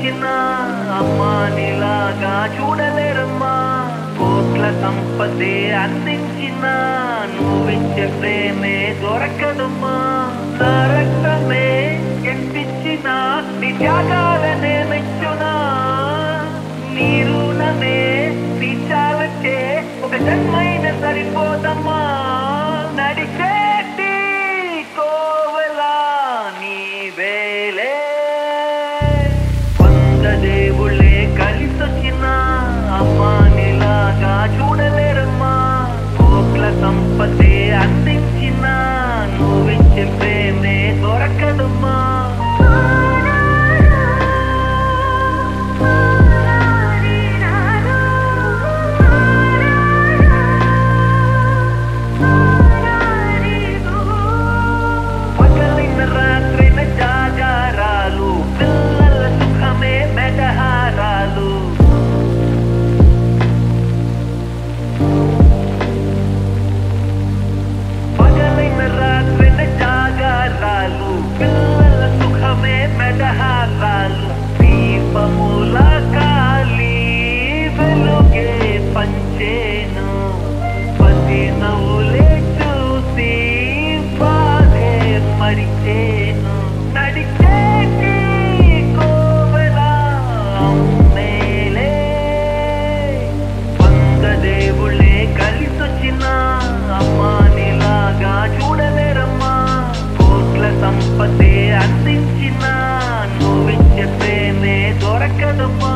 వచ్చిన అమ్మా నీలాగా చూడలేరమ్మా కోట్ల సంపదే అందించిన నువ్విచ్చే ప్రేమే దొరకదమ్మా నా రక్తమే ఎంతిచ్చిన నీ త్యాగాలనే మెచ్చునా నీ రుణమే తీర్చాలంటే ఒక జన్మైన సరిపోదమ్మా నడిచేటి కోవలా నీ వేలే వంద దేవుళ్ళే కలిసొచ్చిన అమ్మా నీలాగా చూడలేరమ్మా కోట్ల సంపదే అందించిన నువ్విచ్చే ప్రేమే దొరకదమ్మా పగలైన రాత్రైన జాగారాలు పిల్లల సుఖమే మెడహారాలు పగలైన రాత్రైన జాగారాలు పిల్లల సుఖమే మెడహారాలు దీపముల కాలి వెలుగే పంచేను పసి నవ్వులే చూసి బాధే మరిచేను నడిచేటి కోవెలా అమ్మేలే వంద దేవుళ్ళే కలిసొచ్చిన అమ్మా నీలాగా చూడలేరమ్మా కోట్ల సంపదే అందించిన నువ్విచ్చే ప్రేమే దొరకదమ్మా